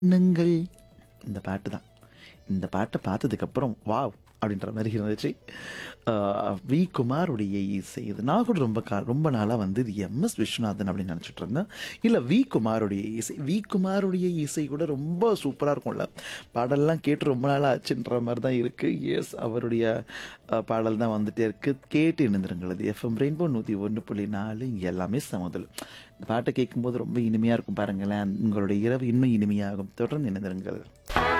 எண்ணங்கள் இந்த பாட்டு தான் இந்த பாட்டை பார்த்ததுக்கப்புறம் வாவ் அப்படின்ற மாதிரி இருந்துச்சு ஆஹ் வி குமாருடைய இசை இது நான் கூட ரொம்ப கா ரொம்ப நாளாக வந்து இது எம்எஸ் விஸ்வநாதன் அப்படின்னு நினச்சிட்டு இருந்தேன் இல்லை வி குமாருடைய இசை வி குமாருடைய இசை கூட ரொம்ப சூப்பராக இருக்கும்ல பாடல்லாம் கேட்டு ரொம்ப நாள் ஆச்சுன்ற மாதிரி தான் இருக்குது எஸ் அவருடைய ஆஹ், பாடல் தான் வந்துட்டே இருக்குது கேட்டு இணைந்திருங்கள் அது எஃப்எம் ரெயின்போ நூற்றி ஒன்று புள்ளி நாலு இங்கே எல்லாமே சமதல் இந்த பாட்டை கேட்கும்போது ரொம்ப இனிமையாக இருக்கும் பாருங்களேன் உங்களுடைய இரவு இன்னும் இனிமையாகும் தொடர்ந்து இணைந்திருங்கள்